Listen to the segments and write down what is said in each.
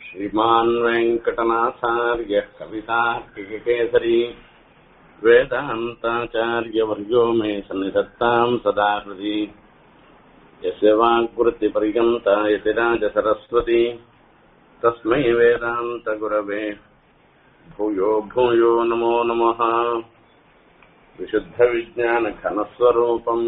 श्रीमान् वेङ्कटनाथार्यः कवितार्किककेसरी वेदान्ताचार्यवर्यो मे सन्निधत्ताम् सदा हृदि यस्य वाक्वृत्तिपर्यन्ता यतिराजसरस्वती तस्मै वेदान्तगुरवे भूयो भूयो नमो नमः विशुद्धविज्ञानघनस्वरूपम्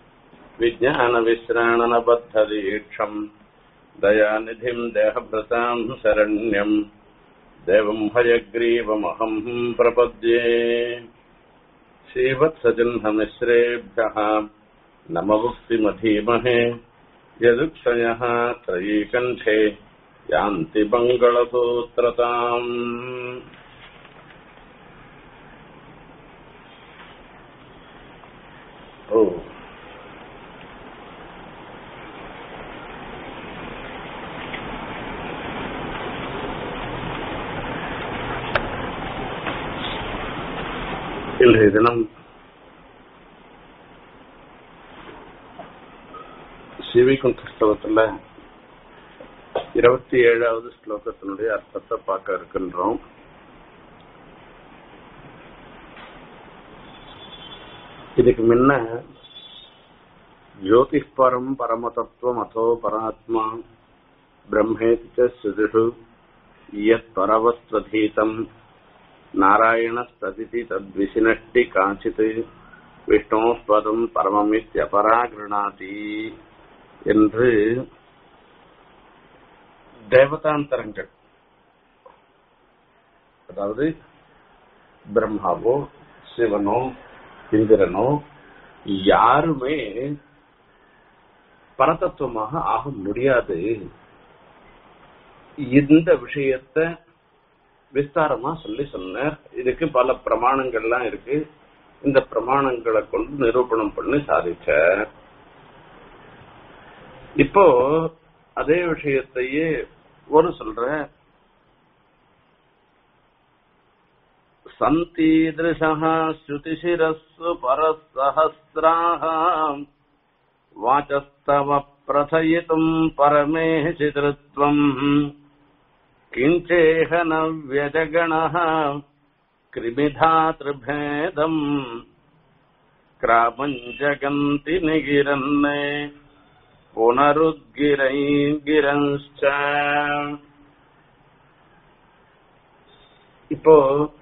विज्ञानविश्राणनबद्धदीक्षम् दयानिधिम् देहभृताम् शरण्यम् देवम् हयग्रीवमहम् प्रपद्ये श्रीवत्सचिह्नमिश्रेभ्यः नमवुक्तिमधीमहे यदुक्षयः त्रयीकण्ठे यान्ति मङ्गलसूत्रताम् ओ இன்றைய தினம் சிவிகுண்டஸ்தவத்துல இருபத்தி ஏழாவது ஸ்லோகத்தினுடைய அர்த்தத்தை பார்க்க இருக்கின்றோம் இதுக்கு முன்ன ஜோதிஷ்பரம் பரமதத்துவம் அதோ பராத்மா பிரம்மேதி சுதிஷு யத் பரவஸ்வதீதம் நாராயணஸ்ததிதி தத்விசினஷ்டி காஞ்சித் விஷ்ணோஸ்பதம் பரமமித்யபராகிருணாதி என்று தேவதாந்தரங்கள் அதாவது பிரம்மாவோ சிவனோ இந்திரனோ யாருமே பரதத்துவமாக ஆக முடியாது இந்த விஷயத்த விஸ்தாரமா சொல்லி சொன்னார் இதுக்கு பல பிரமாணங்கள்லாம் இருக்கு இந்த பிரமாணங்களை கொண்டு நிரூபணம் பண்ணி சாதிச்ச இப்போ அதே விஷயத்தையே ஒரு சொல்ற சந்தீதிருஷः ஸ்ருதிசிரஸ்ஸு பரசஹஸ்ராः வாச்சஸ்தவ பிரथयितुम् பரமேசிதृत्वम् किञ्चेह न व्यजगणः कृमिधातृभेदम् क्रामम् जगन्ति निगिरन्ने புனருத்கிரைங்கிரஞ்ச இப்போ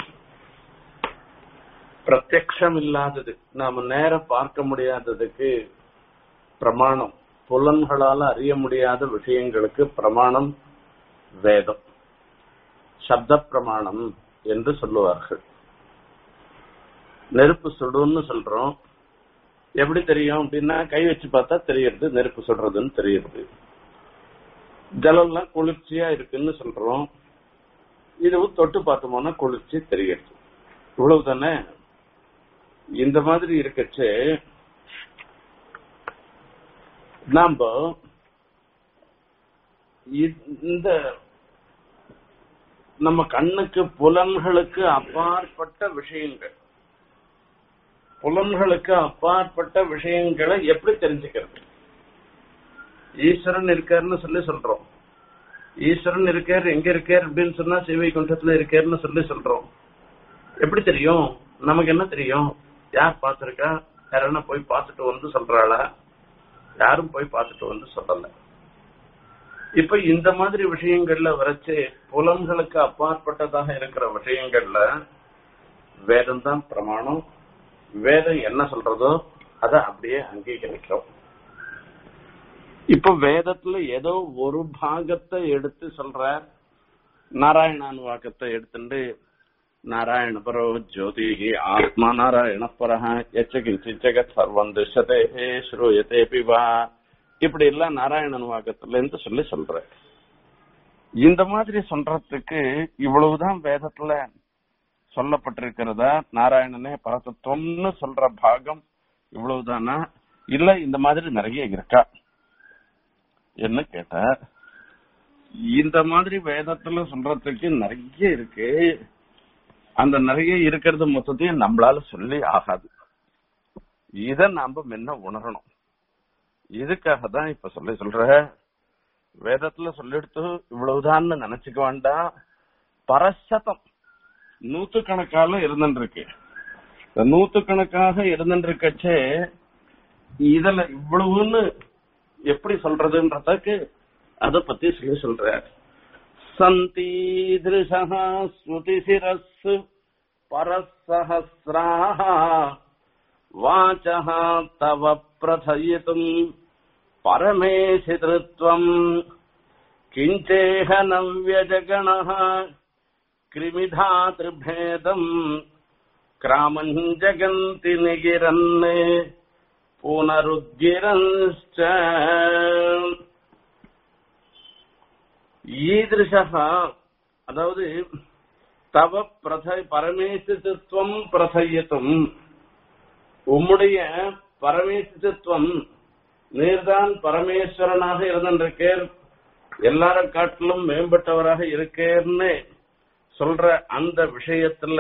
பிரத்யக்ஷம் இல்லாதது நாம நேர பார்க்க முடியாததுக்கு பிரமாணம் புலன்களால அறிய முடியாத விஷயங்களுக்கு பிரமாணம் வேதம் சப்த பிரமாணம் என்று சொல்லுவார்கள் நெருப்பு சுடுன்னு சொல்றோம் எப்படி தெரியும் அப்படின்னா கை வச்சு பார்த்தா தெரியுது நெருப்பு சுடுறதுன்னு தெரியுது ஜலம்லாம் குளிர்ச்சியா இருக்குன்னு சொல்றோம் இதுவும் தொட்டு பார்த்தோம்னா குளிர்ச்சி தெரியுது இவ்வளவு தானே இந்த மாதிரி இருக்கச்சு நாம இந்த நம்ம கண்ணுக்கு புலன்களுக்கு அப்பாற்பட்ட விஷயங்கள் புலன்களுக்கு அப்பாற்பட்ட விஷயங்களை எப்படி தெரிஞ்சுக்கிறது ஈஸ்வரன் இருக்காருன்னு சொல்லி சொல்றோம் ஈஸ்வரன் இருக்காரு எங்க இருக்காரு அப்படின்னு சொன்னா சிவை குண்டத்துல இருக்காருன்னு சொல்லி சொல்றோம் எப்படி தெரியும் நமக்கு என்ன தெரியும் யார் பார்த்திருக்கா யாரன்னா போய் பார்த்துட்டு வந்து சொல்றாளா யாரும் போய் பார்த்துட்டு வந்து சொல்லல இப்ப இந்த மாதிரி விஷயங்கள்ல வரைச்சு புலன்களுக்கு அப்பாற்பட்டதாக இருக்கிற விஷயங்கள்ல வேதம் தான் பிரமாணம் வேதம் என்ன சொல்றதோ அத அப்படியே அங்கீகரிக்கிறோம் இப்ப வேதத்துல ஏதோ ஒரு பாகத்தை எடுத்து சொல்ற நாராயணான் வாக்கத்தை எடுத்துட்டு நாராயண பரோ ஜோதி ஆத்மா நாராயண பரஹ எச்சகிஞ்சி ஜெகத் சர்வம் திருஷதே ஸ்ரூயதே பிவா இப்படி எல்லாம் நாராயணன் வாக்கத்துல இருந்து சொல்லி சொல்ற இந்த மாதிரி சொல்றதுக்கு இவ்வளவுதான் வேதத்துல சொல்லப்பட்டிருக்கிறதா நாராயணனே பரதத்துவம்னு சொல்ற பாகம் இவ்வளவுதானா இல்ல இந்த மாதிரி நிறைய இருக்கா என்ன கேட்ட இந்த மாதிரி வேதத்துல சொல்றதுக்கு நிறைய இருக்கு அந்த நிறைய இருக்கிறது மொத்தத்தையும் நம்மளால சொல்லி ஆகாது இத நாம முன்ன உணரணும் இதுக்காக தான் இப்ப சொல்லி சொல்ற வேதத்துல சொல்லிடுத்து இவ்வளவுதான்னு நினைச்சுக்க வேண்டாம் பரசதம் நூத்துக்கணக்கால இருந்துருக்கு இந்த நூத்துக்கணக்காக இருந்துருக்கச்சே இதுல இவ்வளவுன்னு எப்படி சொல்றதுன்றதுக்கு அத பத்தி சொல்லி சொல்ற சந்தீதிருஷா ஸ்ருதிசிரஸ் பரசஹசிராः வாச்சः தவ பிரथयितुम् परमेशितृत्वम् किञ्चेह नव्यजगणः कृमिधातृभेदम् क्रामम् जगन्ति निगिरन् पुनरुद्गिरंश्च ஈதிருஷः அதாவது தவ பிரத பரமேசித்துவம் பிரசையத்தும் உம்முடைய பரமேசித்துவம் நீர்தான் பரமேஸ்வரனாக இருந்திருக்கேர் எல்லாரும் காட்டிலும் மேம்பட்டவராக இருக்கேன்னு சொல்ற அந்த விஷயத்துல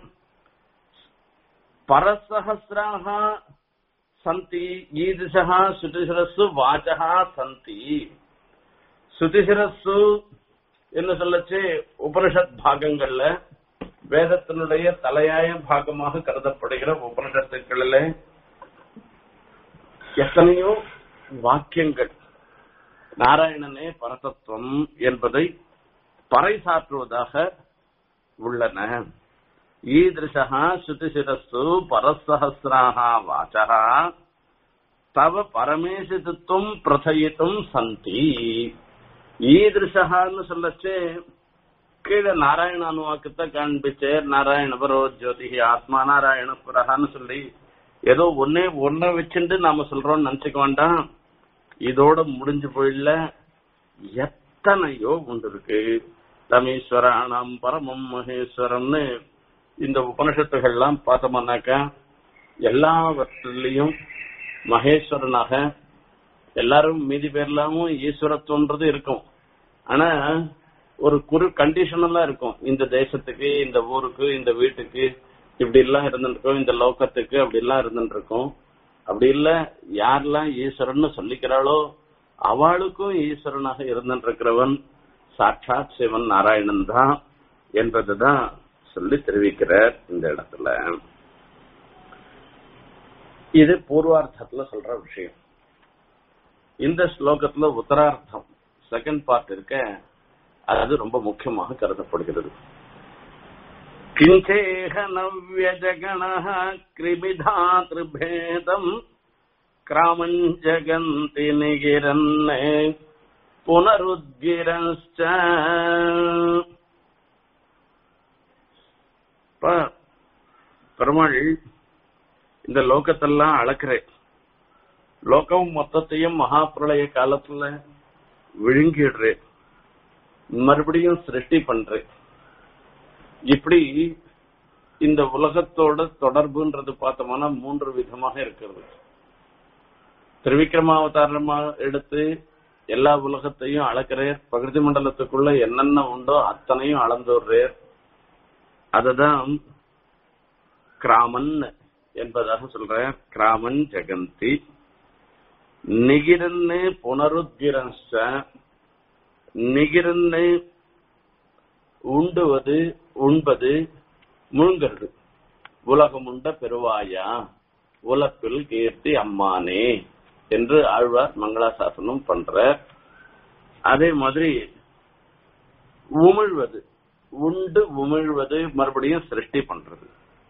பரசஹசிராக சந்தி ஈதிஷா சுதிசிரசு வாச்சகா சந்தி சுதிசிரசு என்று சொல்லச்சு உபனிஷத் பாகங்கள்ல வேதத்தினுடைய தலையாய பாகமாக கருதப்படுகிற உபனிஷத்துக்களில எத்தனையோ வாக்கியங்கள் நாராயணனே பரதத்துவம் என்பதை பறைசாற்றுவதாக உள்ளன ஈதிருஷா சுதிசிரஸ்து பரசஹசிராக வாச்சகா தவ பரமேசித்துவம் பிரசயித்தும் சந்தி ஈதிருஷான்னு சொல்லச்சு கீழே நாராயண அனுவாக்கத்தை காண்பிச்சேர் நாராயண பரோ ஜோதிஹி ஆத்மா நாராயண புரஹான்னு சொல்லி ஏதோ ஒன்னே ஒன்ன வச்சுட்டு நாம சொல்றோம்னு நினைச்சுக்க வேண்டாம் இதோட முடிஞ்சு போயிடல எத்தனையோ உண்டு இருக்கு தமீஸ்வராணம் பரமம் மகேஸ்வரம்னு இந்த உபனிஷத்துகள்லாம் பார்த்தோம்னாக்கா எல்லாவற்றிலையும் மகேஸ்வரனாக எல்லாரும் மீதி பேர்லாமும் ஈஸ்வரத்துவன்றது இருக்கும் ஆனா ஒரு குறு கண்டிஷன் எல்லாம் இருக்கும் இந்த தேசத்துக்கு இந்த ஊருக்கு இந்த வீட்டுக்கு இப்படி எல்லாம் இருந்துருக்கும் இந்த லோக்கத்துக்கு அப்படி எல்லாம் இருந்துருக்கும் அப்படி இல்ல யாரெல்லாம் ஈஸ்வரன் சொல்லிக்கிறாளோ அவளுக்கும் ஈஸ்வரனாக இருந்திருக்கிறவன் சாட்சாத் சிவன் நாராயணன் தான் என்பதுதான் சொல்லி தெரிவிக்கிறார் இந்த இடத்துல இது பூர்வார்த்தத்துல சொல்ற விஷயம் இந்த ஸ்லோகத்துல உத்தரார்த்தம் செகண்ட் பார்ட் இருக்க அது ரொம்ப முக்கியமாக கருதப்படுகிறது கிஞ்சேக நவ்யஜகண கிருமிதாத்ருபேதம் கிராமஞ்சகந்தி நிகிரன் புனருத்கிரஞ்ச பெருமாள் இந்த லோகத்தெல்லாம் அளக்கிறேன் லோகம் மொத்தத்தையும் மகாபிரளய காலத்துல விழுங்கிடுறேன் மறுபடியும் சிருஷ்டி பண்றேன் இப்படி இந்த உலகத்தோட தொடர்புன்றது பார்த்தோம்னா மூன்று விதமாக இருக்கிறது திருவிக்ரமாவதாரமா எடுத்து எல்லா உலகத்தையும் அளக்கிறேர் பகிர்தி மண்டலத்துக்குள்ள என்னென்ன உண்டோ அத்தனையும் அளந்துடுறேர் அததான் கிராமன் என்பதாக சொல்ற கிராமன் ஜெகந்தி நிகிரன்னு புனருத்கிரன்ஷ நிகிரன்னு உண்டுவது உண்பது முழுங்கிறது உலகம் உண்ட பெருவாயா உலப்பில் கீர்த்தி அம்மானே என்று ஆழ்வார் மங்களாசாசனம் பண்ற அதே மாதிரி உமிழ்வது உண்டு உமிழ்வது மறுபடியும் சிருஷ்டி பண்றது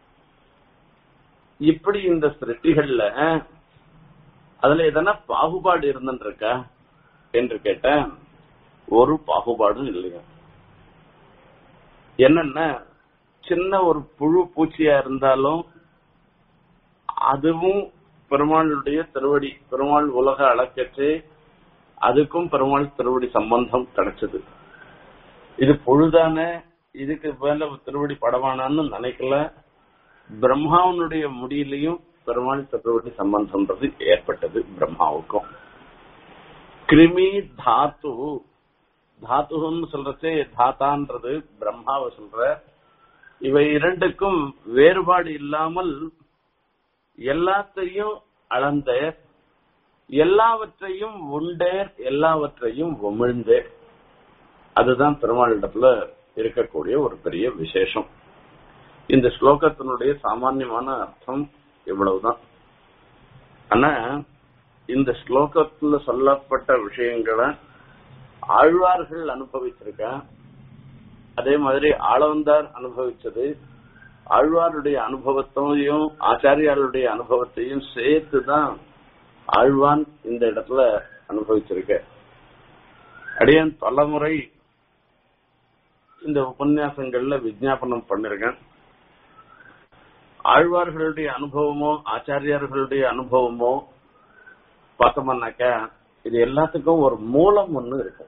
இப்படி இந்த சிருஷ்டிகள்ல அதுல எதனா பாகுபாடு இருந்துருக்கா என்று கேட்ட ஒரு பாகுபாடும் இல்லையா என்னன்னா சின்ன ஒரு புழு பூச்சியா இருந்தாலும் அதுவும் பெருமாளுடைய திருவடி பெருமாள் உலக அளக்கற்று அதுக்கும் பெருமாள் திருவடி சம்பந்தம் கிடைச்சது இது புழுதான இதுக்கு மேல திருவடி படவானான்னு நினைக்கல பிரம்மாவனுடைய முடியிலையும் பெருமாள் திருவடி சம்பந்தம்ன்றது ஏற்பட்டது பிரம்மாவுக்கும் கிருமி தாத்து தாத்துன்னு சொல்றதே தாத்தான்றது பிரம்மாவை சொல்ற இவை இரண்டுக்கும் வேறுபாடு இல்லாமல் எல்லாத்தையும் அளந்த எல்லாவற்றையும் உண்டேர் எல்லாவற்றையும் உமிழ்ந்தேர் அதுதான் பெருமாளிடத்துல இருக்கக்கூடிய ஒரு பெரிய விசேஷம் இந்த ஸ்லோகத்தினுடைய சாமான்யமான அர்த்தம் இவ்வளவுதான் ஆனா இந்த ஸ்லோகத்துல சொல்லப்பட்ட விஷயங்களை ஆழ்வார்கள் அனுபவிச்சிருக்க அதே மாதிரி ஆளவந்தார் அனுபவிச்சது ஆழ்வாருடைய அனுபவத்தையும் ஆச்சாரியாருடைய அனுபவத்தையும் சேர்த்து தான் ஆழ்வான் இந்த இடத்துல அனுபவிச்சிருக்க அடியன் பலமுறை இந்த உபன்யாசங்கள்ல விஜாபனம் பண்ணிருக்கேன் ஆழ்வார்களுடைய அனுபவமோ ஆச்சாரியார்களுடைய அனுபவமோ பார்த்தோம்னாக்க இது எல்லாத்துக்கும் ஒரு மூலம் ஒண்ணு இருக்கு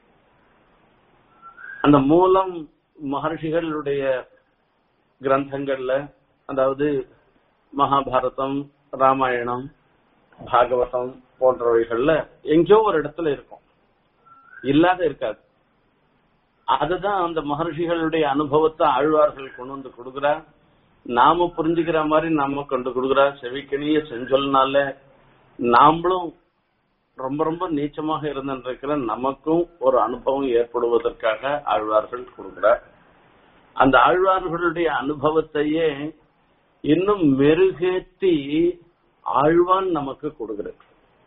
அந்த மூலம் மகர்ஷிகளுடைய கிரந்தங்கள்ல அதாவது மகாபாரதம் ராமாயணம் பாகவதம் போன்றவைகள்ல எங்கேயோ ஒரு இடத்துல இருக்கும் இல்லாத இருக்காது அதுதான் அந்த மகர்ஷிகளுடைய அனுபவத்தை ஆழ்வார்கள் கொண்டு வந்து கொடுக்குறா நாம புரிஞ்சுக்கிற மாதிரி நாம கொண்டு கொடுக்குறா செவிக்கணிய செஞ்சொல்னால நாமளும் ரொம்ப ரொம்ப நீச்சமாக இருந்திருக்கிற நமக்கும் ஒரு அனுபவம் ஏற்படுவதற்காக ஆழ்வார்கள் கொடுக்கிறார் அந்த ஆழ்வார்களுடைய அனுபவத்தையே இன்னும் மெருகேற்றி ஆழ்வான் நமக்கு கொடுக்கிறது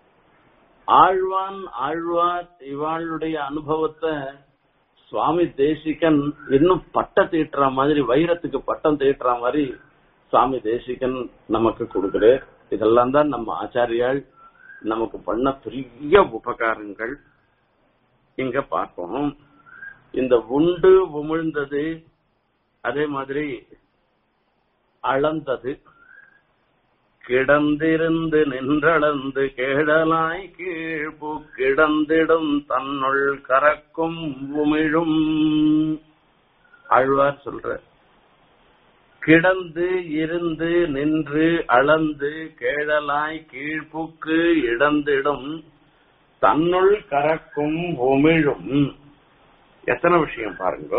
ஆழ்வான் ஆழ்வார் இவாளுடைய அனுபவத்தை சுவாமி தேசிகன் இன்னும் பட்ட தீட்டுற மாதிரி வைரத்துக்கு பட்டம் தீட்டுற மாதிரி சுவாமி தேசிகன் நமக்கு கொடுக்கிறார் இதெல்லாம் தான் நம்ம ஆச்சாரியால் நமக்கு பண்ண பெரிய உபகாரங்கள் இங்க பார்ப்போம் இந்த உண்டு உமிழ்ந்தது அதே மாதிரி அளந்தது கிடந்திருந்து நின்றளந்து கேடலாய் கீழ்பு கிடந்திடும் தன்னுள் கறக்கும் உமிழும் ஆழ்வார் சொல்ற கிடந்து இருந்து நின்று அளந்து கேழலாய் கீழ்ப்புக்கு இடந்திடும் தன்னுள் கறக்கும் உமிழும் எத்தனை விஷயம் பாருங்க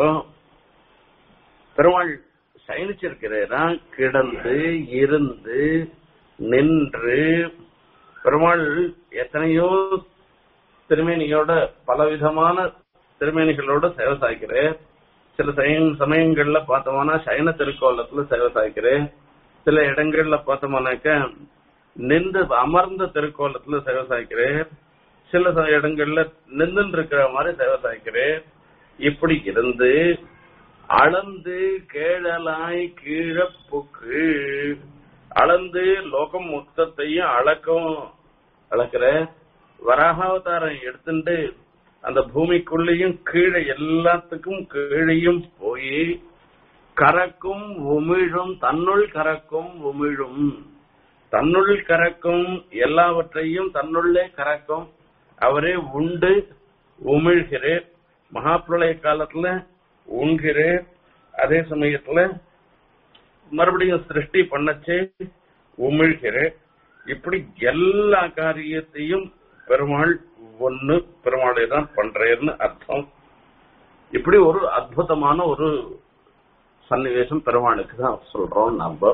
பெருமாள் சயனிச்சிருக்கிறா கிடந்து இருந்து நின்று பெருமாள் எத்தனையோ திருமேனியோட பலவிதமான திருமேனிகளோட சேவை சாய்க்கிறேன் சில சமயம் சமயங்கள்ல பார்த்தோம்னா சயன திருக்கோலத்துல சேவை சாய்க்கிறேன் சில இடங்கள்ல பார்த்தோம்னாக்க நின்று அமர்ந்த திருக்கோலத்துல சேவை சாய்க்கிறேன் சில ச- இடங்கள்ல நின்று இருக்கிற மாதிரி சேவை சாய்க்கிறேன் இப்படி இருந்து அளந்து கேழலாய் கீழப்புக்கு அளந்து லோகம் மொத்தத்தையும் அளக்கும் அளக்கிற வராகாவதாரம் எடுத்துட்டு அந்த பூமிக்குள்ளேயும் கீழே எல்லாத்துக்கும் கீழையும் போய் கறக்கும் உமிழும் தன்னுள் கறக்கும் உமிழும் தன்னுள் கறக்கும் எல்லாவற்றையும் தன்னுள்ளே கறக்கும் அவரே உண்டு உமிழ்கிறேன் மகாபிரளய காலத்துல உண்கிறேன் அதே சமயத்துல மறுபடியும் சிருஷ்டி பண்ணச்சே உமிழ்கிறேன் இப்படி எல்லா காரியத்தையும் பெருமாள் ஒண்ணு பெருமாளை தான் பண்றேன்னு அர்த்தம் இப்படி ஒரு அற்புதமான ஒரு சன்னிவேசம் பெருமாளுக்கு தான் சொல்றோம் நம்ம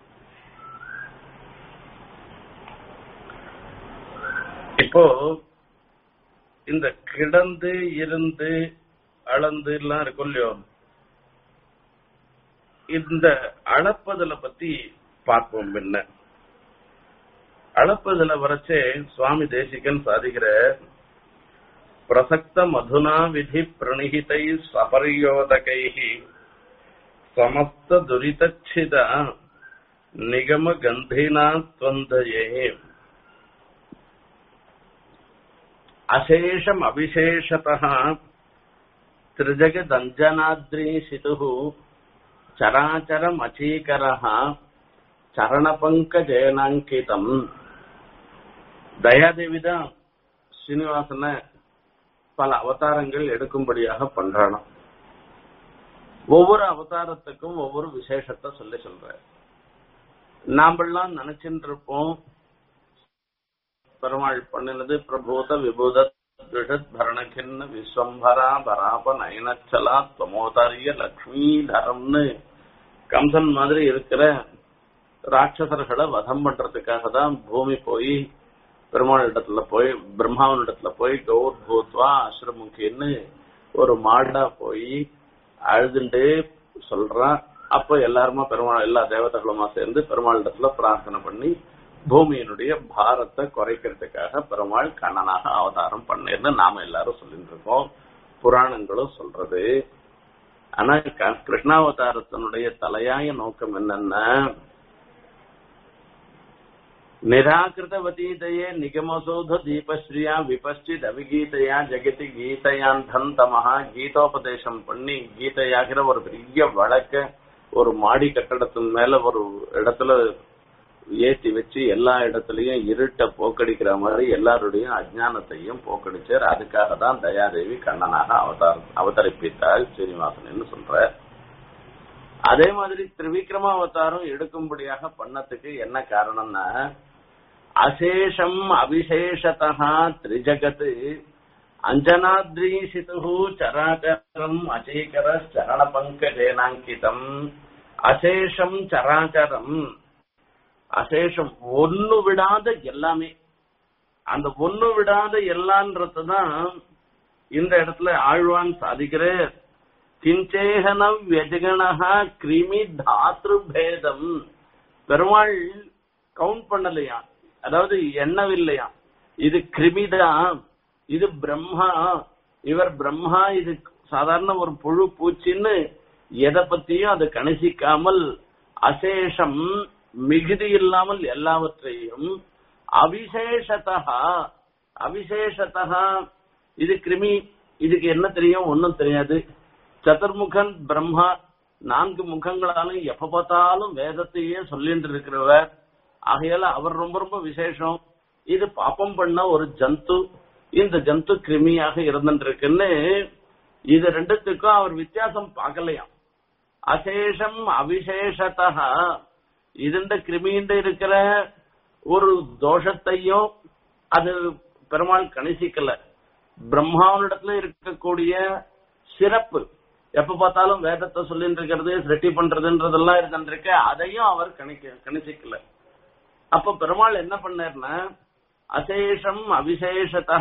இப்போ இந்த கிடந்து இருந்து அளந்து எல்லாம் இருக்கும் இல்லையோ இந்த அளப்பதுல பத்தி பார்ப்போம் பின்ன அளப்பதுல வரைச்சே சுவாமி தேசிகன் சாதிக்கிற பிரசக்த மதுனா விதி பிரணிகிதை சபரியோதகை சமஸ்த துரிதச்சித நிகம கந்தினா துவந்தயே அசேஷம் அவிசேஷதः त्रिजगदञ्जनाद्रीशितुः चराचरमचीकरः சரணபங்கஜேனாங்கிதம் தயாதேவி தான் ஸ்ரீனிவாசன பல அவதாரங்கள் எடுக்கும்படியாக பண்றானாம் ஒவ்வொரு அவதாரத்துக்கும் ஒவ்வொரு விசேஷத்தை சொல்லி சொல்ற நாமெல்லாம் நினைச்சுட்டு இருப்போம் பெருமாள் பண்ணினது பிரபூத விபூத துஷத் பரணகின்ன விஸ்வம்பரா பராப நயனச்சலா துவமோதாரிய லக்ஷ்மிதரம்னு கம்சன் மாதிரி இருக்கிற ராட்சசர்களை வதம் பண்றதுக்காக தான் பூமி போய் பெருமாள் இடத்துல போய் பிரம்மாவன் இடத்துல போய் கௌர் பூத்வா அஸ்ரமுகின்னு ஒரு மாடா போய் அழுதுண்டு சொல்றான் அப்ப எல்லாருமா பெருமாள் எல்லா தேவதைகளுமா சேர்ந்து பெருமாள் இடத்துல பிரார்த்தனை பண்ணி பூமியினுடைய பாரத்தை குறைக்கிறதுக்காக பெருமாள் கண்ணனாக அவதாரம் பண்ணேன்னு நாம எல்லாரும் சொல்லிட்டு இருக்கோம் புராணங்களும் சொல்றது ஆனா க- கிருஷ்ணாவதாரத்தினுடைய தலையாய நோக்கம் என்னன்னா நிராகிருதவதீதையே நிகமசோத தீபஸ்ரீயா விபஸ்டித் அவிகீதையா ஜெகதி கீதையாந்தம் தமஹா கீதோபதேசம் பண்ணி கீதையாகிற ஒரு பெரிய வழக்க ஒரு மாடி கட்டடத்தின் மேல ஒரு இடத்துல ஏத்தி வச்சு எல்லா இடத்துலயும் இருட்ட போக்கடிக்கிற மாதிரி எல்லாருடைய அஜ்ஞானத்தையும் போக்கடிச்சார் அதுக்காக தான் தயாதேவி கண்ணனாக அவதாரம் அவதரிப்பித்தாள் ஸ்ரீனிவாசன் சொல்ற அதே மாதிரி திரிவிக்ரம அவதாரம் எடுக்கும்படியாக பண்ணதுக்கு என்ன காரணம்னா அசேஷம் அவிசேஷதா திரிஜகத் அஞ்சனாத்ரீசிது சராச்சரம் அச்சேகர சரண பங்கஜேனாங்கிதம் அசேஷம் சராச்சரம் அசேஷம் ஒண்ணு விடாத எல்லாமே அந்த ஒண்ணு விடாத எல்லான்றதுதான் இந்த இடத்துல ஆழ்வான் சாதிக்கிற கிஞ்சேகன வியஜகணா கிருமி தாத்ரு பேதம் பெருமாள் கவுண்ட் பண்ணலையா அதாவது எண்ணவில்லையா இது கிருமிதான் இது பிரம்மா இவர் பிரம்மா இது சாதாரண ஒரு புழு பூச்சின்னு எதை பத்தியும் அது கணிசிக்காமல் அசேஷம் மிகுதி இல்லாமல் எல்லாவற்றையும் அவிசேஷதா அவிசேஷதா இது கிருமி இதுக்கு என்ன தெரியும் ஒன்னும் தெரியாது சதுர்முகன் பிரம்மா நான்கு முகங்களாலும் எப்ப பார்த்தாலும் வேதத்தையே சொல்லிட்டு இருக்கிறவர் ஆகையால அவர் ரொம்ப ரொம்ப விசேஷம் இது பாப்பம் பண்ண ஒரு ஜந்து இந்த ஜந்து கிருமியாக இருந்துட்டு இருக்குன்னு இது ரெண்டுத்துக்கும் அவர் வித்தியாசம் பார்க்கலையாம் அசேஷம் அவிசேஷதா இதுண்ட கிருமியின்ற இருக்கிற ஒரு தோஷத்தையும் அது பெருமாள் கணிசிக்கல பிரம்மாவனிடத்துல இருக்கக்கூடிய சிறப்பு எப்ப பார்த்தாலும் வேதத்தை சொல்லிட்டு இருக்கிறது ரெட்டி பண்றதுன்றதெல்லாம் இருந்துருக்கு அதையும் அவர் கணிக்க கணிசிக்கல அப்ப பெருமாள் என்ன பண்ணார்னா அசேஷம் அவிசேஷதா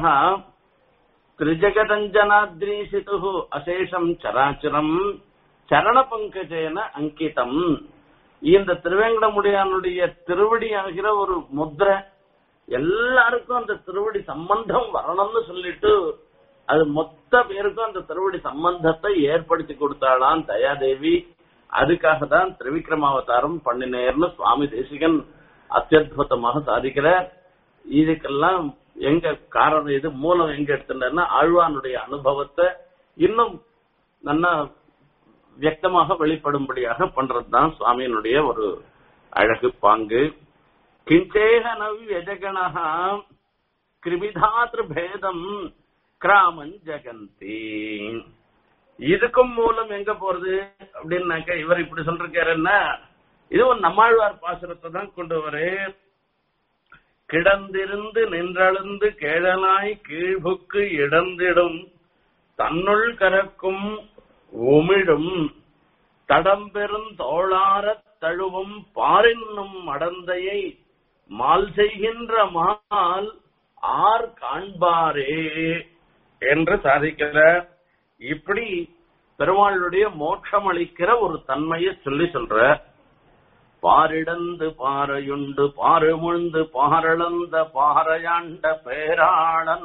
திரிஜகதஞ்சனாத்ரீசிது அசேஷம் சராச்சரம் சரண பங்கஜேன அங்கிதம் இந்த திருவேங்கடமுடியானுடைய திருவடி ஆகிற ஒரு முத்திரை எல்லாருக்கும் அந்த திருவடி சம்பந்தம் வரணும்னு சொல்லிட்டு அது மொத்த பேருக்கும் அந்த திருவடி சம்பந்தத்தை ஏற்படுத்தி கொடுத்தாளாம் தயாதேவி அதுக்காக தான் திரிவிக்ரமாவதாரம் பண்ணினேர்னு சுவாமி தேசிகன் அத்தியுதமாக சாதிக்கிறார் இதுக்கெல்லாம் எங்க காரணம் இது மூலம் எங்க எடுத்துட்டா ஆழ்வானுடைய அனுபவத்தை இன்னும் நல்லா வியக்தமாக வெளிப்படும்படியாக பண்றதுதான் சுவாமியினுடைய ஒரு அழகு பாங்கு கிஞ்சேக நவி எஜகணா கிருமிதாத்ரு பேதம் கிராமன் ஜெகந்தி இதுக்கும் மூலம் எங்க போறது அப்படின்னாக்க இவர் இப்படி சொல்றாருன்னா இது ஒரு நம்மாழ்வார் பாசுரத்தை தான் கொண்டு வரு கிடந்திருந்து நின்றழுந்து கேழலாய் கீழ்புக்கு இடந்திடும் தன்னுள் கறக்கும் உமிழும் தடம்பெரும் தோளாரத் தழுவும் பாரின்னும் மடந்தையை மால் செய்கின்ற மால் ஆர் காண்பாரே என்று சாதிக்கிறார் இப்படி பெருமாளுடைய மோட்சம் அளிக்கிற ஒரு தன்மையை சொல்லி சொல்ற பாரிடந்து பாறையுண்டு பாருமுழ்ந்து பாரளந்த பாறையாண்ட பேராளன்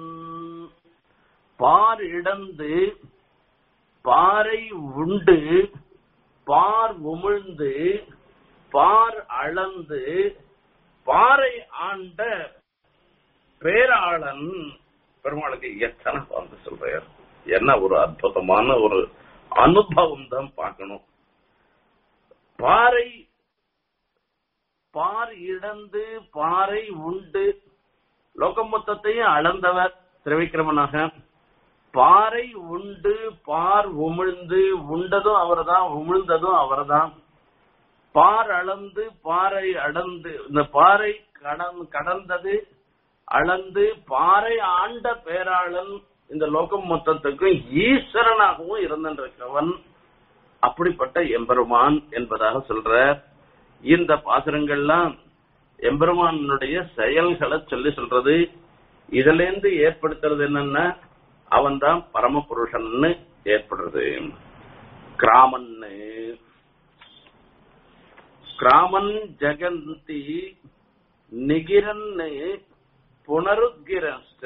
பாரிடந்து பாறை உண்டு பார் உமிழ்ந்து பார் அளந்து பாறை ஆண்ட பேராளன் பெருமாளுக்கு எத்தனை வந்து சொல்றார் என்ன ஒரு அற்புதமான ஒரு அனுபவம் தான் பார்க்கணும் பாறை பார் இழந்து பாறை உண்டு லோகம் மொத்தத்தையும் அளந்தவர் திரிவிக்ரமனாக பாறை உண்டு பார் உமிழ்ந்து உண்டதும் அவர்தான் உமிழ்ந்ததும் அவர்தான் பார் அளந்து பாறை அடந்து இந்த பாறை கடன் கடந்தது அளந்து பாறை ஆண்ட பேராளன் இந்த லோகம் மொத்தத்துக்கும் ஈஸ்வரனாகவும் இருந்திருக்கிறவன் அப்படிப்பட்ட எம்பெருமான் என்பதாக சொல்ற இந்த பாசுரங்கள்லாம் எம்பெருமானுடைய செயல்களை சொல்லி சொல்றது இதுல இருந்து ஏற்படுத்துறது என்னன்னா அவன்தான் பரமபுருஷன்னு ஏற்படுறது கிராமன்னு கிராமன் ஜெகந்தி நிகிரன்னு புனருத்கிரஸ்ட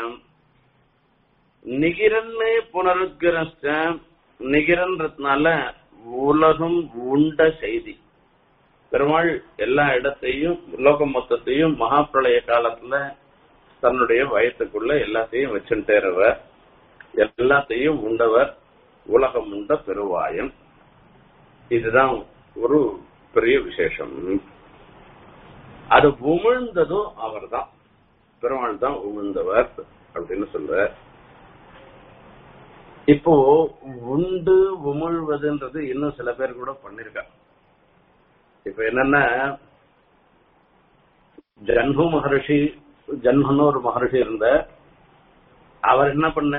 நிகிரன்னு புனருத்கிரஸ்ட நிகிரன்றதுனால உலகம் உண்ட செய்தி பெருமாள் எல்லா இடத்தையும் உலகம் மொத்தத்தையும் மகாபிரளய காலத்துல தன்னுடைய வயத்துக்குள்ள எல்லாத்தையும் வச்சுட்டேறவர் எல்லாத்தையும் உண்டவர் உலகம் உண்ட பெருவாயன் இதுதான் ஒரு பெரிய விசேஷம் அது உமிழ்ந்ததும் அவர்தான் பெருமாள் தான் உமிழ்ந்தவர் அப்படின்னு சொல்ற இப்போ உண்டு உமிழ்வதுன்றது இன்னும் சில பேர் கூட பண்ணிருக்கா இப்ப என்னன்னா ஜன்ஹு மகர்ஷி ஜன்ஹன்னு ஒரு மகர்ஷி இருந்த அவர் என்ன பண்ண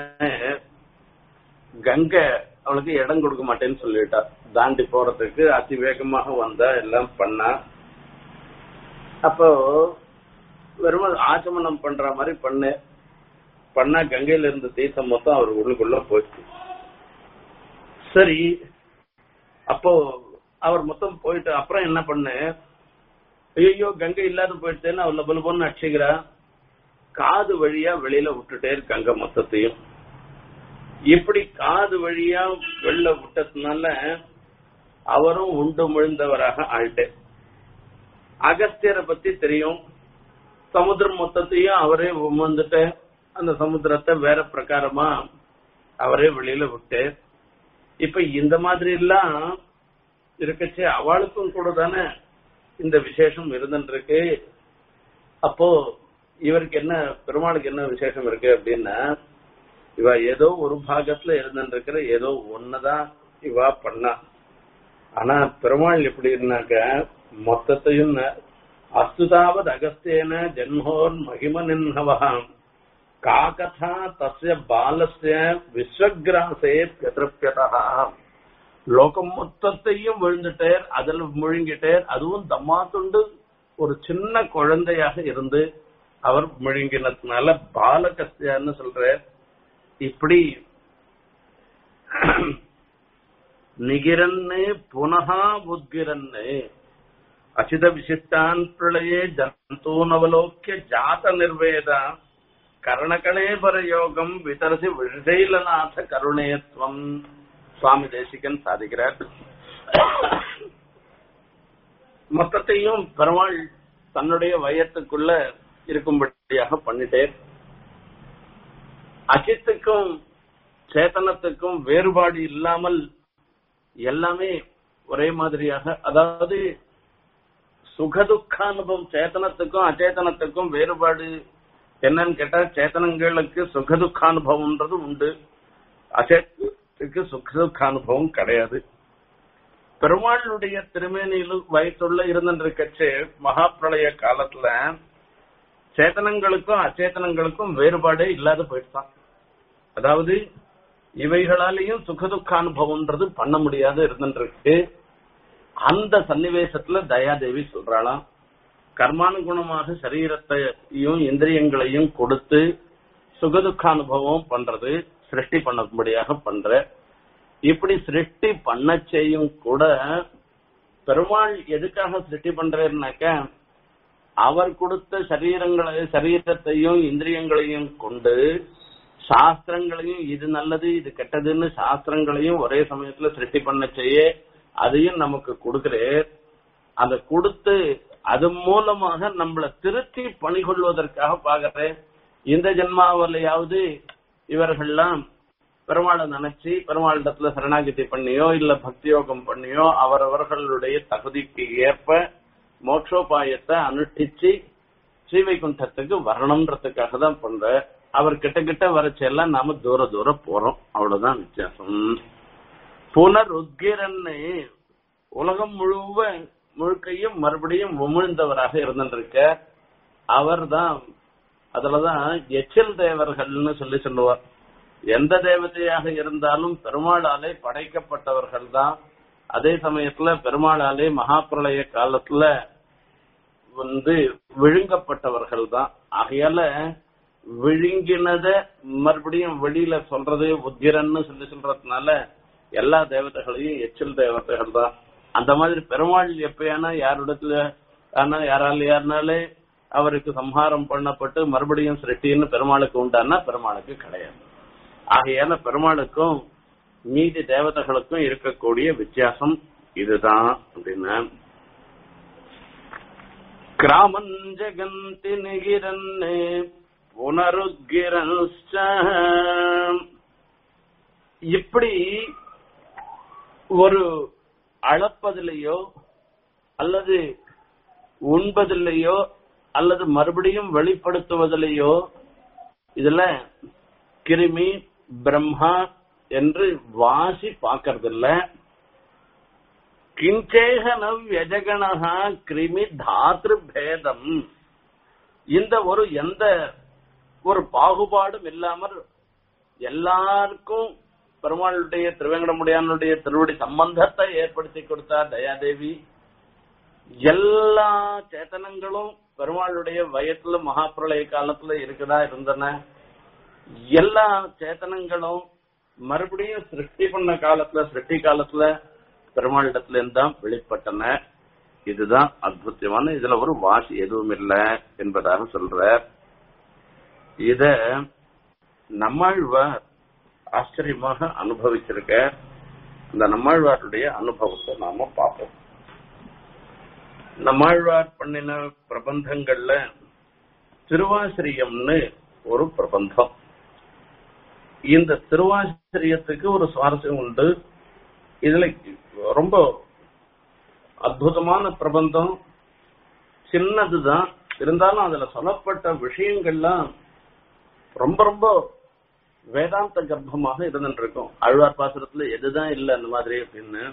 கங்கை அவளுக்கு இடம் கொடுக்க மாட்டேன்னு சொல்லிட்டா தாண்டி போறதுக்கு அதி வேகமாக வந்தா எல்லாம் பண்ணா அப்போ வெறும் ஆச்சமனம் பண்ற மாதிரி பண்ணு பண்ணா கங்கையில இருந்த தீர்த்தம் மொத்தம் அவர் உள்ளுக்குள்ள போச்சு சரி அப்போ அவர் மொத்தம் போயிட்டு அப்புறம் என்ன பண்ணு ஐயோ கங்கை இல்லாத போயிடுச்சேன்னு அவள் பல பொண்ணு அடிச்சுக்கிறா காது வழியா வெளியில விட்டுட்டே கங்கை மொத்தத்தையும் இப்படி காது வழியா வெளில விட்டதுனால அவரும் உண்டு முழுந்தவராக ஆயிட்டு அகஸ்தியரை பத்தி தெரியும் சமுத்திரம் மொத்தத்தையும் அவரே உமர்ந்துட்டு அந்த சமுத்திரத்தை வேற பிரகாரமா அவரே வெளியில விட்டு இப்ப இந்த மாதிரி எல்லாம் இருக்கச்சே அவளுக்கும் கூட தானே இந்த விசேஷம் இருந்துருக்கு அப்போ இவருக்கு என்ன பெருமாளுக்கு என்ன விசேஷம் இருக்கு அப்படின்னா இவ ஏதோ ஒரு பாகத்துல இருந்துருக்கிற ஏதோ ஒண்ணுதான் இவா பண்ணா ஆனா பெருமாள் எப்படி இருந்தாக்க மொத்தத்தையும் அஸ்துதாவது அகஸ்தேன ஜென்மோர் மகிம நின்னவகாம் காகதா தஸ்ய பாலஸ்ய விஸ்வகிராசே பிரதிருப்பியதா லோகம் மொத்தத்தையும் விழுந்துட்டேர் அதுல முழுங்கிட்டேர் அதுவும் தம்மா துண்டு ஒரு சின்ன குழந்தையாக இருந்து அவர் முழுங்கினதுனால பாலகஸ்தியான்னு சொல்ற இப்படி நிகிரன்னு புனகா உத்கிரன்னு அச்சித விசிஷ்டான் பிரளயே ஜந்தூனவலோக்கிய ஜாத நிர்வேதா கரணகணேபர யோகம் விதரசி விஷைலநாத கருணேத்வம் சுவாமி தேசிகன் சாதிக்கிறார் மொத்தத்தையும் பெருமாள் தன்னுடைய வயத்துக்குள்ள இருக்கும்படியாக பண்ணிட்டேன் அஜித்துக்கும் சேத்தனத்துக்கும் வேறுபாடு இல்லாமல் எல்லாமே ஒரே மாதிரியாக அதாவது சுகதுக்க அனுபவம் சேத்தனத்துக்கும் அச்சேதனத்துக்கும் வேறுபாடு என்னன்னு கேட்டா சேத்தனங்களுக்கு சுகதுக்க அனுபவம்ன்றது உண்டு அச்சேத்துக்கு சுகதுக்க அனுபவம் கிடையாது பெருமாளுடைய திருமேனியிலும் வயசுள்ள இருந்திருக்கச்சு மகா பிரளய காலத்துல சேத்தனங்களுக்கும் அச்சேதனங்களுக்கும் வேறுபாடே இல்லாத போயிட்டான் அதாவது இவைகளாலேயும் சுகதுக்க அனுபவம்ன்றது பண்ண முடியாத இருந்துருக்கு அந்த சன்னிவேசத்துல தயாதேவி சொல்றாளாம் கர்மானுகுணமாக சரீரத்தையும் இந்திரியங்களையும் கொடுத்து சுகதுக்க அனுபவம் பண்றது சிருஷ்டி பண்ணபடியாக பண்ற இப்படி சிருஷ்டி பண்ண செய்யும் கூட பெருமாள் எதுக்காக சிருஷ்டி பண்றேன்னாக்க அவர் கொடுத்த சரீரங்களை சரீரத்தையும் இந்திரியங்களையும் கொண்டு சாஸ்திரங்களையும் இது நல்லது இது கெட்டதுன்னு சாஸ்திரங்களையும் ஒரே சமயத்துல சிருஷ்டி பண்ண செய்ய அதையும் நமக்கு கொடுக்கிறேன் அதை கொடுத்து அது மூலமாக நம்மள திருத்தி பணிகொள்வதற்காக பாக்குறேன் இந்த ஜென்மாவிலையாவது இவர்கள்லாம் பெருமாளை நினைச்சு பெருமாளிடத்துல சரணாகதி பண்ணியோ இல்ல பக்தி யோகம் பண்ணியோ அவரவர்களுடைய தகுதிக்கு ஏற்ப மோட்சோபாயத்தை அனுஷ்டிச்சு ஸ்ரீவைகுண்டத்துக்கு வரணும்ன்றதுக்காக தான் பண்ற அவர் கிட்ட கிட்ட வரச்செல்லாம் நாம தூர தூரம் போறோம் அவ்வளவுதான் வித்தியாசம் புனருத்கிரன்னு உலகம் முழுவ முழுக்கையும் மறுபடியும் உமிழ்ந்தவராக இருந்திருக்க அவர் தான் அதுலதான் எச்சில் தேவர்கள்னு சொல்லி சொல்லுவார் எந்த தேவதையாக இருந்தாலும் பெருமாளாலே படைக்கப்பட்டவர்கள் தான் அதே சமயத்துல பெருமாளாலே மகாபிரளய காலத்துல வந்து விழுங்கப்பட்டவர்கள் தான் ஆகையால விழுங்கினத மறுபடியும் வெளியில சொல்றது உத்திரன்னு சொல்லி சொல்றதுனால எல்லா தேவதைகளையும் எச்சில் தேவதைகள் தான் அந்த மாதிரி பெருமாள் எப்பயானா யாரிடத்துல ஆனா யாரால யாருனாலே அவருக்கு சம்ஹாரம் பண்ணப்பட்டு மறுபடியும் சிருஷ்டின்னு பெருமாளுக்கு உண்டானா பெருமாளுக்கு கிடையாது ஆகையால பெருமாளுக்கும் மீதி தேவதைகளுக்கும் இருக்கக்கூடிய வித்தியாசம் இதுதான் அப்படின்னா கிராமம் ஜெகந்தி நிகிரன்னு புனருக்கிரன்ச்ச இப்படி ஒரு அளப்பதிலேயோ அல்லது உண்பதிலேயோ அல்லது மறுபடியும் வெளிப்படுத்துவதிலேயோ இதுல கிருமி பிரம்மா என்று வாசி பார்க்கறதில்ல கிஞ்சேகன வியஜகணா கிருமி தாத்ரு பேதம் இந்த ஒரு எந்த ஒரு பாகுபாடும் இல்லாமல் எல்லாருக்கும் பெருமாளுடைய திருவேங்கடமுடியானுடைய திருவடி சம்பந்தத்தை ஏற்படுத்தி கொடுத்தார் தயாதேவி எல்லா சேத்தனங்களும் பெருமாளுடைய வயத்துல மகாபிரளய காலத்துல இருக்குதா இருந்தன எல்லா சேத்தனங்களும் மறுபடியும் சிருஷ்டி பண்ண காலத்துல சிருஷ்டி காலத்துல பெருமாளிடத்துல இருந்தான் வெளிப்பட்டன இதுதான் அற்புதமான இதுல ஒரு வாசி எதுவும் இல்லை என்பதாக சொல்ற இத நம்மாழ்வார் ஆச்சரியமாக அனுபவிச்சிருக்க அந்த நம்மாழ்வாருடைய அனுபவத்தை நாம பார்ப்போம் நம்மாழ்வார் பண்ணின பிரபந்தங்கள்ல திருவாசிரியம்னு ஒரு பிரபந்தம் இந்த திருவாசிரியத்துக்கு ஒரு சுவாரஸ்யம் உண்டு இதுல ரொம்ப அற்புதமான பிரபந்தம் சின்னதுதான் இருந்தாலும் அதுல சொல்லப்பட்ட விஷயங்கள்லாம் ரொம்ப ரொம்ப வேதாந்த கர்ப்பமாக இருந்துட்டு இருக்கும் அழ்வார் பாசுரத்துல எதுதான் இல்ல அந்த மாதிரி அப்படின்னு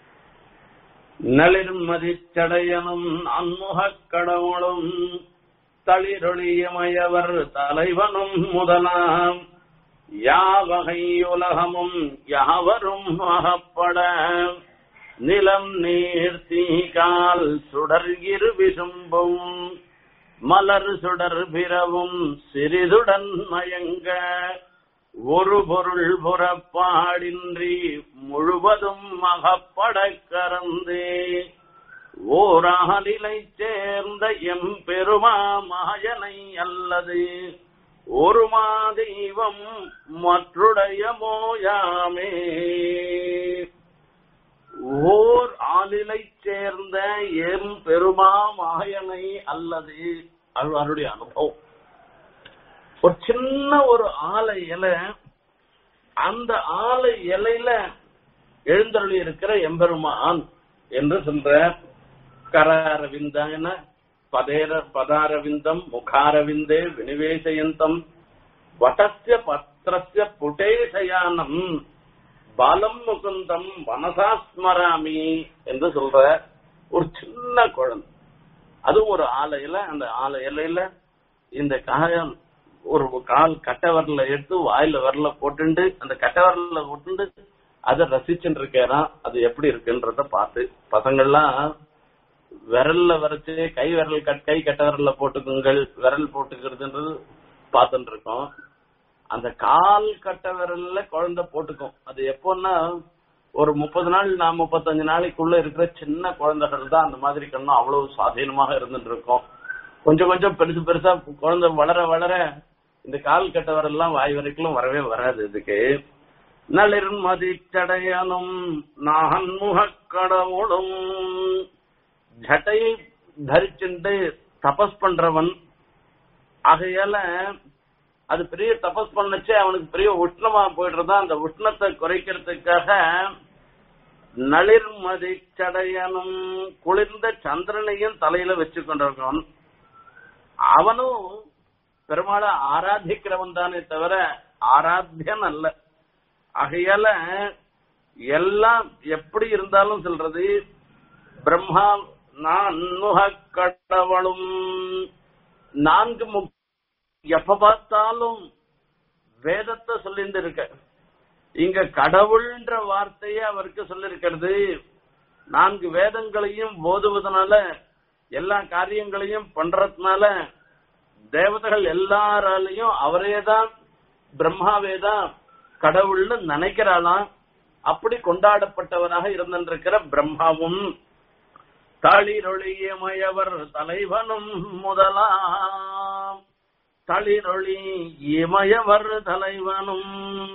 நளிர்மதிச்சடையனும் அன்முகக் கடவுளும் தளிரொளியமையவர் தலைவனும் முதலாம் யாவகை உலகமும் யாவரும் அகப்பட நிலம் நீர் தீகால் சுடர் இரு விசும்பும் மலர் சுடர் பிறவும் சிறிதுடன் மயங்க ஒரு பொருள் புறப்பாடின்றி முழுவதும் அகப்பட கறந்தே ஓராலிலை சேர்ந்த எம் பெருமா மாயனை அல்லது ஒரு மாதெய்வம் மற்றுடைய மோயாமே ஓர் ஆளிலை சேர்ந்த எம் பெருமா மாயனை அல்லது அவருடைய அனுபவம் ஒரு சின்ன ஒரு ஆலை இலை அந்த ஆலை இலையில எழுந்தருளி இருக்கிற எம்பெருமான் என்று சொல்ற கராரவிந்தான பதேர பதாரவிந்தம் முகாரவிந்தே வினிவேசயந்தம் வட்டஸ்ய பத்திரஸ்ய புட்டேசயானம் பாலம் முகுந்தம் மனசா ஸ்மராமி என்று சொல்ற ஒரு சின்ன குழந்தை அதுவும் ஒரு ஆலையில அந்த ஆலை இலையில இந்த காயம் ஒரு கால் கட்ட வரல எடுத்து வாயில வரல போட்டுண்டு அந்த கட்ட வரல போட்டுண்டு அதை ரசிச்சுட்டு இருக்காராம் அது எப்படி இருக்குன்றத பார்த்து பசங்கள்லாம் விரல்ல வரைச்சு கை விரல் கட் கை கட்ட விரல்ல போட்டுக்குங்கள் விரல் போட்டுக்கிறதுன்றது பார்த்துட்டு இருக்கோம் அந்த கால் கட்ட விரல்ல குழந்தை போட்டுக்கும் அது எப்போன்னா ஒரு முப்பது நாள் நான் முப்பத்தஞ்சு நாளைக்குள்ள இருக்கிற சின்ன குழந்தைகள் தான் அந்த மாதிரி கண்ணும் அவ்வளவு சுவாதீனமாக இருந்துட்டு இருக்கும் கொஞ்சம் கொஞ்சம் பெருசு பெருசா குழந்தை வளர வளர இந்த கால் கட்ட வரலாம் வாய் வரைக்கும் வரவே வராது இதுக்கு நளிர் மதிச்சடையனும் நான்முகக் கடவுளும் ஜட்டையை தரிச்சுண்டு தபஸ் பண்றவன் ஆகையால அது பெரிய தபஸ் பண்ணச்சே அவனுக்கு பெரிய உஷ்ணமா போயிடுறதா அந்த உஷ்ணத்தை குறைக்கிறதுக்காக நளிர்மதி சடையனும் குளிர்ந்த சந்திரனையும் தலையில வச்சு கொண்டிருக்கான் அவனும் பெருமாளை ஆராதிக்கிறவன் தானே தவிர ஆராத்தியன் அல்ல ஆகையால எல்லாம் எப்படி இருந்தாலும் சொல்றது பிரம்மா நான் கடவுளும் நான்கு முக் எப்ப பார்த்தாலும் வேதத்தை சொல்லிட்டு இருக்க இங்க கடவுள்ன்ற வார்த்தையே அவருக்கு சொல்லிருக்கிறது நான்கு வேதங்களையும் போதுவதனால எல்லா காரியங்களையும் பண்றதுனால தேவதைகள் எல்லாராலையும் அவரேதான் பிரம்மாவேதான் கடவுள்னு நினைக்கிறாளாம் அப்படி கொண்டாடப்பட்டவராக இருந்திருக்கிற பிரம்மாவும் தளிரொளியமயவர் தலைவனும் முதலாம் தளிரொளி இமயவர் தலைவனும்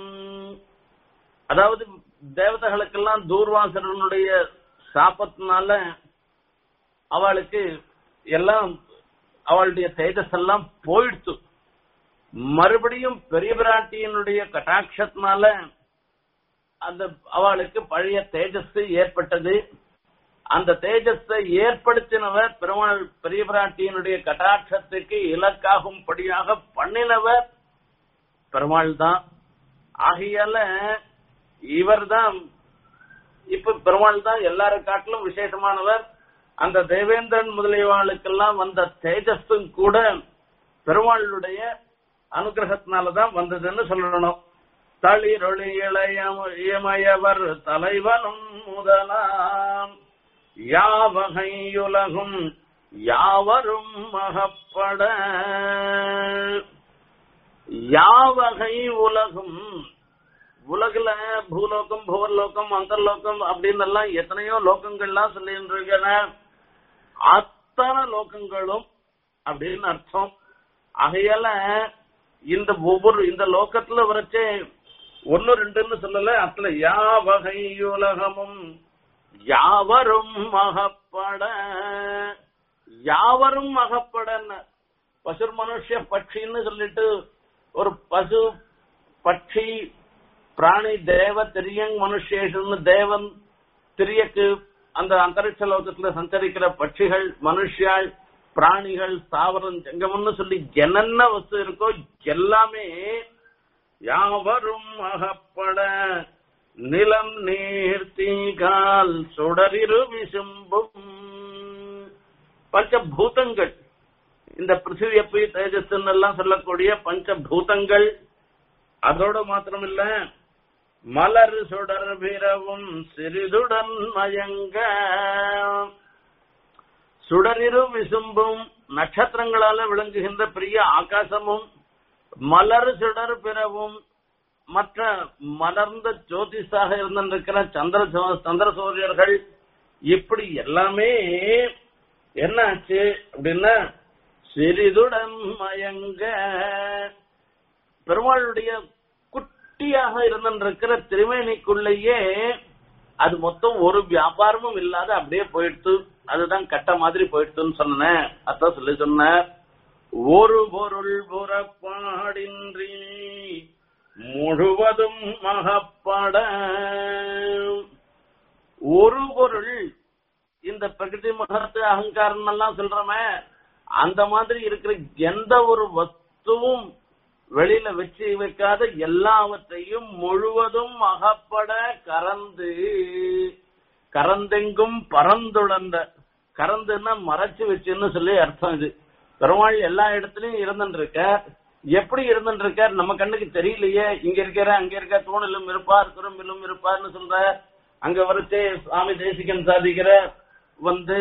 அதாவது தேவதைகளுக்கெல்லாம் தூர்வாசரனுடைய சாபத்தினால அவளுக்கு எல்லாம் அவளுடைய தேஜஸ் எல்லாம் போயிடுத்து மறுபடியும் பெரிய பிராட்டியினுடைய கட்டாட்சத்தினால அந்த அவளுக்கு பழைய தேஜஸ் ஏற்பட்டது அந்த தேஜஸை ஏற்படுத்தினவர் பெருமாள் பெரிய பிராட்டியினுடைய கட்டாட்சத்துக்கு இலக்காகும்படியாக பண்ணினவர் பெருமாள் தான் ஆகையால இவர் தான் இப்ப பெருமாள் தான் எல்லாரும் காட்டிலும் விசேஷமானவர் அந்த தேவேந்திரன் முதலியவாளுக்கெல்லாம் வந்த தேஜஸும் கூட பெருமாளுடைய அனுகிரகத்தினாலதான் வந்ததுன்னு சொல்லணும் தளிரொளி இளையமயவர் தலைவனும் முதலாம் யாவகையுலகும் யாவரும் மகப்பட யாவகை உலகும் உலகுல பூலோகம் புவர்லோகம் அந்தர்லோகம் அப்படின்னு எல்லாம் எத்தனையோ லோகங்கள்லாம் சொல்லிட்டு இருக்கிற அத்தனை லோகங்களும் அப்படின்னு அர்த்தம் ஆகையால இந்த ஒவ்வொரு இந்த லோகத்துல வரைச்சே ஒன்னு ரெண்டுன்னு சொல்லல அதுல யாவகை உலகமும் யாவரும் மகப்பட யாவரும் மகப்படன்னு பசு மனுஷ பட்சின்னு சொல்லிட்டு ஒரு பசு பட்சி பிராணி தேவ திரியங் மனுஷேஷன்னு தேவன் திரியக்கு அந்த அந்தரிக்ஷ லோகத்துல சஞ்சரிக்கிற பட்சிகள் மனுஷியாள் பிராணிகள் தாவரம் ஜங்கமம்னு சொல்லி என்னென்ன வஸ்து இருக்கோ எல்லாமே யாவரும் அகப்பட நிலம் நீர் தீகால் சுடரிரு விசும்பும் பஞ்சபூதங்கள் இந்த பிருத்திவி அப்பி தேஜஸ் எல்லாம் சொல்லக்கூடிய பஞ்சபூதங்கள் அதோட மாத்திரம் இல்ல மலர் சுடர் பிறவும் சிறிதுடன் மயங்க சுடரிரு விசும்பும் நட்சத்திரங்களால விளங்குகின்ற பெரிய ஆகாசமும் மலர் சுடர் பிறவும் மற்ற மலர்ந்த ஜோதிஷாக இருந்திருக்கிற சந்திர சந்திர சூரியர்கள் இப்படி எல்லாமே என்னாச்சு அப்படின்னா சிறிதுடன் மயங்க பெருமாளுடைய குட்டியாக இருந்திருக்கிற திருமேனிக்குள்ளேயே அது மொத்தம் ஒரு வியாபாரமும் இல்லாத அப்படியே போயிடுத்து அதுதான் கட்ட மாதிரி போயிடுத்துன்னு சொன்னேன் அதான் சொல்லி சொன்ன ஒரு பொருள் புறப்பாடின்றி முழுவதும் மகப்பட ஒரு பொருள் இந்த பிரகிருதி மகத்து அகங்காரம் எல்லாம் சொல்றமே அந்த மாதிரி இருக்கிற எந்த ஒரு வஸ்துவும் வெளியில வச்சு வைக்காத எல்லாவற்றையும் முழுவதும் அகப்பட கறந்து கறந்தெங்கும் பறந்துழந்த கறந்துன்னா மறைச்சு வச்சுன்னு சொல்லி அர்த்தம் இது பெருமாள் எல்லா இடத்துலயும் இருந்துருக்க எப்படி இருந்துருக்கார் நம்ம கண்ணுக்கு தெரியலையே இங்க இருக்கிற அங்க இருக்க தூணிலும் இருப்பார் துரும்பிலும் இருப்பார்னு சொல்ற அங்க வரைச்சே சுவாமி தேசிகன் சாதிக்கிற வந்து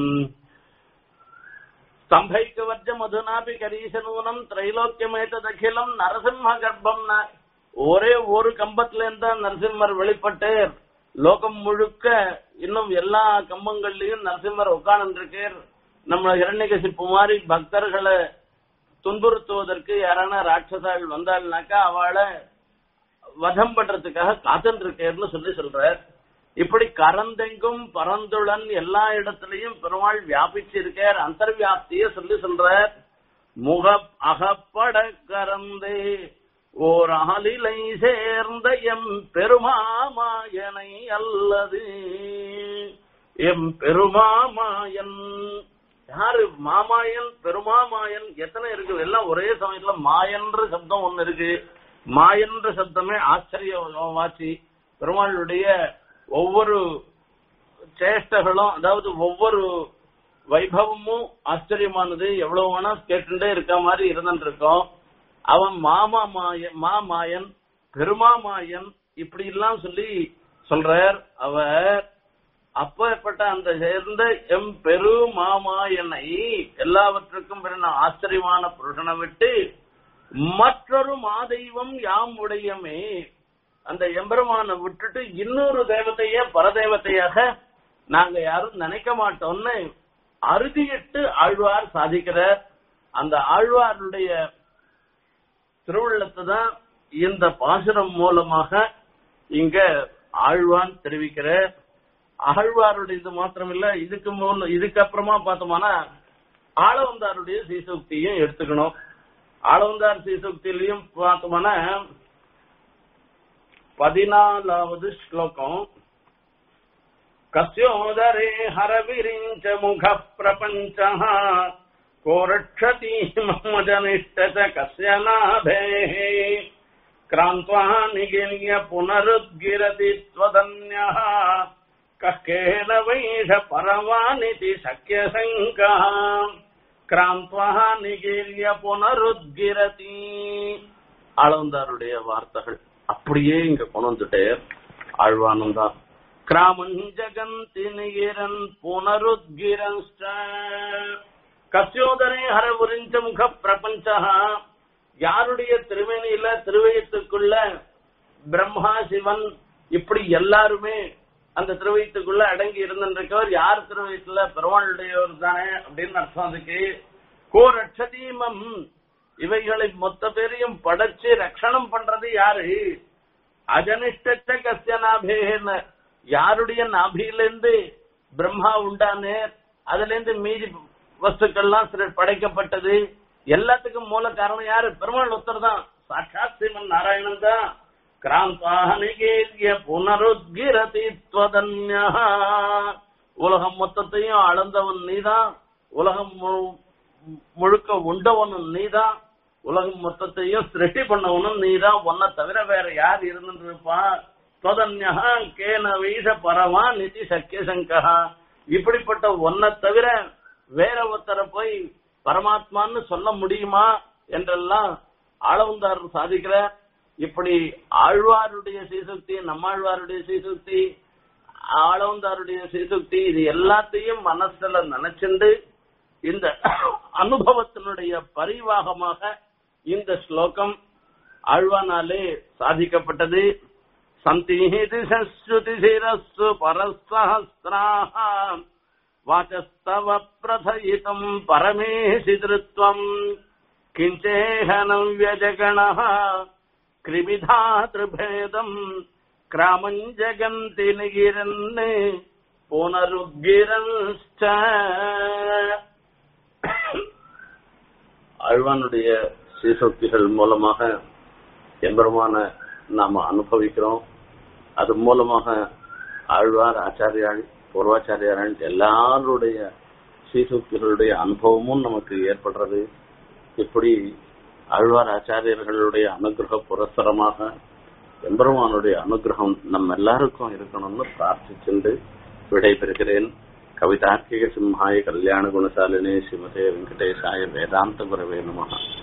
ஸ்தம்பைக்க வர்ஜ மதுனாபி கரீசனூனம் திரைலோக்கியமேத்ததகிலம் நரசிம்ம கர்ப்பம் ஒரே ஒரு கம்பத்துல இருந்தா நரசிம்மர் வெளிப்பட்டு லோகம் முழுக்க இன்னும் எல்லா கம்பங்கள்லயும் நரசிம்மர் உட்கார்ந்து இருக்கார் நம்ம இரண்யகசிப்பு மாதிரி பக்தர்களை துன்புறுத்துவதற்கு யாரான ராட்சசாள் வந்தாள்னாக்கா அவளை வதம் பண்றதுக்காக காத்துட்டு இருக்கேன்னு சொல்லி சொல்றார் இப்படி கரந்தெங்கும் பரந்துளன் எல்லா இடத்திலையும் பெருமாள் வியாபிச்சு இருக்கார் அந்தர்வியாப்திய சொல்லி சொல்றார் முக அகப்பட கரந்தே ஓர் ஆலிலை சேர்ந்த எம் பெருமாமாயனை அல்லது எம் பெருமாமாயன் யாரு மாமாயன் பெருமாமாயன் எத்தனை இருக்கு எல்லாம் ஒரே சமயத்துல மாயன்ற சப்தம் ஒண்ணு இருக்கு மாயன்ற சப்தமே ஆச்சரிய வாசி பெருமாளுடைய ஒவ்வொரு சேஷ்டகளும் அதாவது ஒவ்வொரு வைபவமும் ஆச்சரியமானது எவ்வளவு வேணா கேட்டுட்டே இருக்க மாதிரி இருந்துட்டு இருக்கோம் அவன் மாமா மாயன் மாமாயன் பெருமாமாயன் இப்படி எல்லாம் சொல்லி சொல்றார் அவர் அப்பேற்பட்ட அந்த சேர்ந்த எம் பெரு மாமா என்னை எல்லாவற்றுக்கும் பிறந்த ஆச்சரியமான புருஷனை விட்டு மற்றொரு மாதெய்வம் யாம் உடையமே அந்த எம்பெருமானை விட்டுட்டு இன்னொரு தேவதைய பரதேவதையாக நாங்க யாரும் நினைக்க மாட்டோம்னு அறுதியிட்டு ஆழ்வார் சாதிக்கிறார் அந்த ஆழ்வாருடைய திருவுள்ளத்தை தான் இந்த பாசுரம் மூலமாக இங்க ஆழ்வான் தெரிவிக்கிற ஆழ்வாருடைய இது மாத்திரமில்ல இதுக்கு மூல இதுக்கு அப்புறமா பார்த்தோம்னா ஆளவந்தாருடைய சீசுக்தியும் எடுத்துக்கணும் ஆளவந்தார் சீசுக்தியிலையும் பார்த்தோம்னா பதினாலாவது ஸ்லோகம் कस्योदरे हरविरिञ्च मुखः प्रपञ्चः को रक्षति मम जनिष्ठ च कस्य नाभेः क्रान्त्वा निगिर्य पुनरुद्गिरति त्वदन्यः कः केन वैष परवानिति शक्यशङ्कः क्रान्त्वा निगिर्य புனருத்கிரதி ஆளவந்தாருடைய வார்த்தைகள் அப்படியே இங்க கொண்டு வந்துட்டே ஆழ்வானும் தான் கிராமஞ்சகந்தி நிகிரன் புனருத்கிரன்ஸ்ட கஸ்யோதரே ஹரபுரிஞ்ச முக பிரபஞ்ச யாருடைய திருமேனியில திருவயத்துக்குள்ள பிரம்மா சிவன் இப்படி எல்லாருமே அந்த திருவயத்துக்குள்ள அடங்கி இருந்திருக்கவர் யார் திருவயத்துல பெருமாளுடையவர் தானே அப்படின்னு அர்த்தம் அதுக்கு கோ ரட்சதீமம் இவைகளை மொத்த பேரையும் படைச்சு ரட்சணம் பண்றது யாரு அஜனிஷ்ட கஸ்ய நாபேன்னு யாருடைய நாபியிலிருந்து பிரம்மா உண்டானே அதுல இருந்து மீதி வஸ்துக்கள்லாம் சில படைக்கப்பட்டது எல்லாத்துக்கும் மூல காரணம் யாரு பெருமாள் ஒருத்தர் தான் சாட்சாத் சிவன் நாராயணன் தான் கிராந்தானிகேரிய புனருத்கிரதி துவதன்யா உலகம் மொத்தத்தையும் அளந்தவன் நீதான் உலகம் முழு- முழுக்க உண்டவனும் நீதான் உலகம் மொத்தத்தையும் சிருஷ்டி பண்ணவனும் நீதான் உன்னை தவிர வேற யார் இருந்துட்டு இருப்பான் தொதன்யா கேன வீச பரவா நிதி சக்கியசங்கா இப்படிப்பட்ட ஒன்னை தவிர வேற ஒருத்தரை போய் பரமாத்மான்னு சொல்ல முடியுமா என்றெல்லாம் ஆளவந்தார் சாதிக்கிறார் இப்படி ஆழ்வாருடைய சீசுக்தி நம்மாழ்வாருடைய சீசுக்தி ஆளவந்தாருடைய சீசுக்தி இது எல்லாத்தையும் மனசுல நினைச்சுண்டு இந்த அனுபவத்தினுடைய பரிவாகமாக இந்த ஸ்லோகம் ஆழ்வானாலே சாதிக்கப்பட்டது சந்தீதிசுதிசிரஸ்ஸு பரசஹஸ்ராः வாச்சஸ்தவ பிரதயிதம் பரமேசி திருத்வம் கிஞ்சேஹனம் வியஜகணः கிருமிதாத்ருபேதம் கிராமம் ஜகந்தி நிகிரன் புனருக்கிரன்ச்ச ஆழ்வானுடைய சீசக்திகள் மூலமாக எம்பெருமான நாம அனுபவிக்கிறோம் அது மூலமாக ஆழ்வார் ஆச்சாரியாள் பூர்வாச்சாரியாள் எல்லாருடைய சீசக்திகளுடைய அனுபவமும் நமக்கு ஏற்படுறது இப்படி ஆழ்வார் ஆச்சாரியர்களுடைய அனுகிரக புரஸ்தரமாக எம்பெருமானுடைய அனுகிரகம் நம்ம எல்லாருக்கும் இருக்கணும்னு பிரார்த்திச்சுண்டு விடைபெறுகிறேன் கவிதார்க்கிக சிம்ஹாய கல்யாண குணசாலினே ஸ்ரீமதே வெங்கடேசாய வேதாந்த குரவே நமஹ